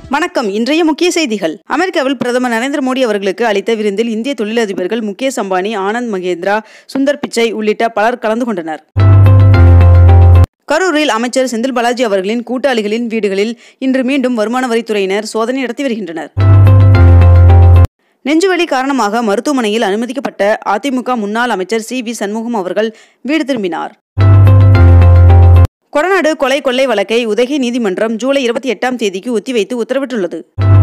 வணக்கம் இன்றைய முக்கிய செய்திகள் அமெரிக்காவில் பிரதமர் நரேந்திர மோடி அவர்களுக்கு அளித்த விருந்தில் இந்திய தொழிலதிபர்கள் முகேஷ் அம்பானி ஆனந்த் மகேந்திரா சுந்தர் பிச்சை உள்ளிட்ட பலர் கலந்து கொண்டனர் கரூரில் அமைச்சர் செந்தில் பாலாஜி அவர்களின் கூட்டாளிகளின் வீடுகளில் இன்று மீண்டும் வருமான வரித்துறையினர் சோதனை நடத்தி வருகின்றனர் நெஞ்சுவலி காரணமாக மருத்துவமனையில் அனுமதிக்கப்பட்ட அதிமுக முன்னாள் அமைச்சர் சி வி சண்முகம் அவர்கள் வீடு திரும்பினார் கொடநாடு கொலை கொள்ளை வழக்கை உதகை நீதிமன்றம் ஜூலை இருபத்தி எட்டாம் தேதிக்கு ஒத்திவைத்து உத்தரவிட்டுள்ளது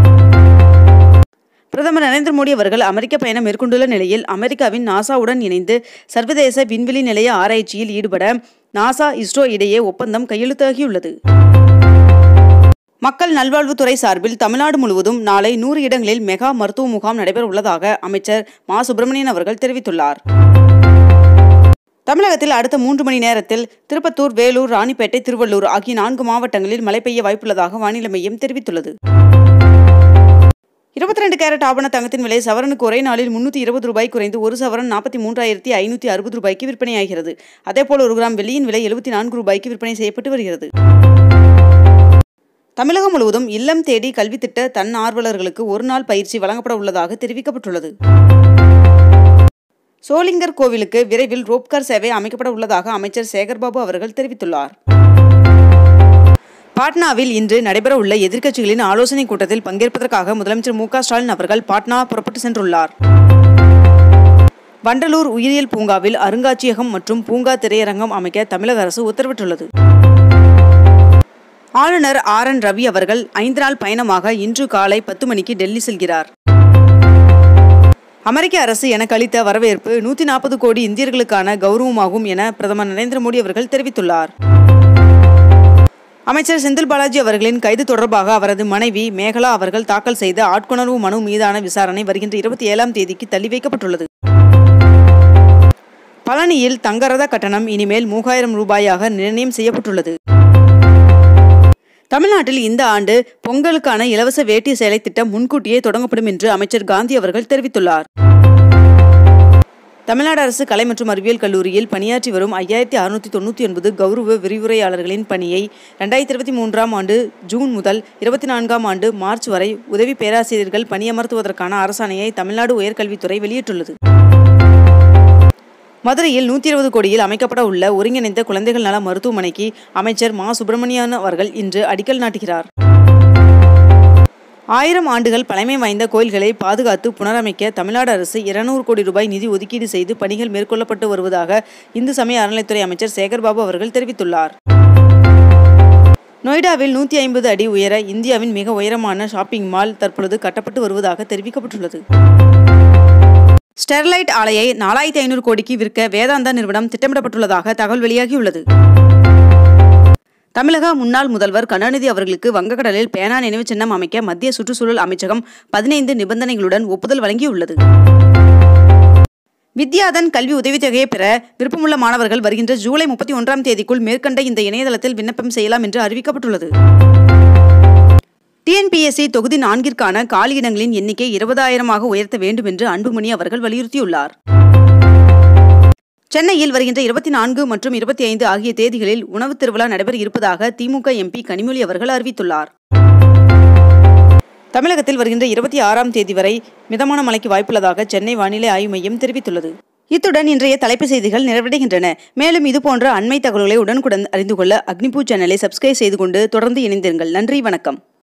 பிரதமர் நரேந்திர மோடி அவர்கள் அமெரிக்க பயணம் மேற்கொண்டுள்ள நிலையில் அமெரிக்காவின் நாசாவுடன் இணைந்து சர்வதேச விண்வெளி நிலைய ஆராய்ச்சியில் ஈடுபட நாசா இஸ்ரோ இடையே ஒப்பந்தம் கையெழுத்தாகியுள்ளது மக்கள் நல்வாழ்வுத்துறை சார்பில் தமிழ்நாடு முழுவதும் நாளை நூறு இடங்களில் மெகா மருத்துவ முகாம் நடைபெற உள்ளதாக அமைச்சர் மா சுப்பிரமணியன் அவர்கள் தெரிவித்துள்ளார் தமிழகத்தில் அடுத்த மூன்று மணி நேரத்தில் திருப்பத்தூர் வேலூர் ராணிப்பேட்டை திருவள்ளூர் ஆகிய நான்கு மாவட்டங்களில் மழை பெய்ய வாய்ப்புள்ளதாக வானிலை மையம் தெரிவித்துள்ளது இருபத்தி ரெண்டு கேரட் ஆபண தங்கத்தின் விலை சவரனுக்கு ஒரே நாளில் முன்னூற்றி இருபது ரூபாய் குறைந்து ஒரு சவரன் நாற்பத்தி மூன்றாயிரத்தி ஐநூற்றி அறுபது ரூபாய்க்கு விற்பனையாகிறது அதேபோல் ஒரு கிராம் வெள்ளியின் விலை எழுபத்தி நான்கு ரூபாய்க்கு விற்பனை செய்யப்பட்டு வருகிறது தமிழகம் முழுவதும் இல்லம் தேடி கல்வி திட்ட தன்னார்வலர்களுக்கு ஒரு நாள் பயிற்சி வழங்கப்பட உள்ளதாக தெரிவிக்கப்பட்டுள்ளது சோளிங்கர் கோவிலுக்கு விரைவில் ரோப்கார் சேவை அமைக்கப்பட உள்ளதாக அமைச்சர் சேகர்பாபு அவர்கள் தெரிவித்துள்ளார் பாட்னாவில் இன்று நடைபெறவுள்ள எதிர்க்கட்சிகளின் ஆலோசனைக் கூட்டத்தில் பங்கேற்பதற்காக முதலமைச்சர் மு ஸ்டாலின் அவர்கள் பாட்னா புறப்பட்டு சென்றுள்ளார் வண்டலூர் உயிரியல் பூங்காவில் அருங்காட்சியகம் மற்றும் பூங்கா திரையரங்கம் அமைக்க தமிழக அரசு உத்தரவிட்டுள்ளது ஆளுநர் ஆர் என் ரவி அவர்கள் ஐந்து நாள் பயணமாக இன்று காலை பத்து மணிக்கு டெல்லி செல்கிறார் அமெரிக்க அரசு எனக்கு அளித்த வரவேற்பு நூற்றி நாற்பது கோடி இந்தியர்களுக்கான கௌரவமாகும் என பிரதமர் நரேந்திர மோடி அவர்கள் தெரிவித்துள்ளார் அமைச்சர் செந்தில் பாலாஜி அவர்களின் கைது தொடர்பாக அவரது மனைவி மேகலா அவர்கள் தாக்கல் செய்த ஆட்கொணர்வு மனு மீதான விசாரணை வருகின்ற இருபத்தி ஏழாம் தேதிக்கு தள்ளி வைக்கப்பட்டுள்ளது பழனியில் தங்கரத கட்டணம் இனிமேல் மூவாயிரம் ரூபாயாக நிர்ணயம் செய்யப்பட்டுள்ளது தமிழ்நாட்டில் இந்த ஆண்டு பொங்கலுக்கான இலவச வேட்டி சேலை திட்டம் முன்கூட்டியே தொடங்கப்படும் என்று அமைச்சர் காந்தி அவர்கள் தெரிவித்துள்ளார் தமிழ்நாடு அரசு கலை மற்றும் அறிவியல் கல்லூரியில் பணியாற்றி வரும் ஐயாயிரத்தி அறுநூத்தி தொண்ணூற்றி ஒன்பது கௌரவ விரிவுரையாளர்களின் பணியை ரெண்டாயிரத்தி இருபத்தி மூன்றாம் ஆண்டு ஜூன் முதல் இருபத்தி நான்காம் ஆண்டு மார்ச் வரை உதவி பேராசிரியர்கள் பணியமர்த்துவதற்கான அரசாணையை தமிழ்நாடு உயர்கல்வித்துறை வெளியிட்டுள்ளது மதுரையில் நூற்றி இருபது கோடியில் அமைக்கப்பட உள்ள ஒருங்கிணைந்த குழந்தைகள் நல மருத்துவமனைக்கு அமைச்சர் மா சுப்பிரமணியன் அவர்கள் இன்று அடிக்கல் நாட்டுகிறார் ஆயிரம் ஆண்டுகள் பழமை வாய்ந்த கோயில்களை பாதுகாத்து புனரமைக்க தமிழ்நாடு அரசு இருநூறு கோடி ரூபாய் நிதி ஒதுக்கீடு செய்து பணிகள் மேற்கொள்ளப்பட்டு வருவதாக இந்து சமய அறநிலைத்துறை அமைச்சர் சேகர்பாபு அவர்கள் தெரிவித்துள்ளார் நொய்டாவில் நூற்றி ஐம்பது அடி உயர இந்தியாவின் மிக உயரமான ஷாப்பிங் மால் தற்பொழுது கட்டப்பட்டு வருவதாக தெரிவிக்கப்பட்டுள்ளது ஸ்டெர்லைட் ஆலையை நாலாயிரத்தி ஐநூறு கோடிக்கு விற்க வேதாந்தா நிறுவனம் திட்டமிடப்பட்டுள்ளதாக தகவல் வெளியாகியுள்ளது தமிழக முன்னாள் முதல்வர் கருணாநிதி அவர்களுக்கு வங்கக்கடலில் பேனா நினைவு சின்னம் அமைக்க மத்திய சுற்றுச்சூழல் அமைச்சகம் பதினைந்து நிபந்தனைகளுடன் ஒப்புதல் வழங்கியுள்ளது வித்யாதன் கல்வி உதவித்தொகையை பெற விருப்பமுள்ள மாணவர்கள் வருகின்ற ஜூலை முப்பத்தி ஒன்றாம் தேதிக்குள் மேற்கண்ட இந்த இணையதளத்தில் விண்ணப்பம் செய்யலாம் என்று அறிவிக்கப்பட்டுள்ளது டிஎன்பிஎஸ்சி தொகுதி நான்கிற்கான காலியிடங்களின் எண்ணிக்கை இருபதாயிரமாக உயர்த்த வேண்டும் என்று அன்புமணி அவர்கள் வலியுறுத்தியுள்ளார் சென்னையில் வருகின்ற இருபத்தி நான்கு மற்றும் இருபத்தி ஐந்து ஆகிய தேதிகளில் உணவுத் திருவிழா நடைபெற இருப்பதாக திமுக எம்பி கனிமொழி அவர்கள் அறிவித்துள்ளார் தமிழகத்தில் வருகின்ற இருபத்தி ஆறாம் தேதி வரை மிதமான மழைக்கு வாய்ப்புள்ளதாக சென்னை வானிலை ஆய்வு மையம் தெரிவித்துள்ளது இத்துடன் இன்றைய தலைப்பு செய்திகள் நிறைவடைகின்றன மேலும் இதுபோன்ற அண்மை தகவல்களை உடனுக்குடன் அறிந்து கொள்ள அக்னிபூ சேனலை சப்ஸ்கிரைப் செய்து கொண்டு தொடர்ந்து இணைந்திருங்கள் நன்றி வணக்கம்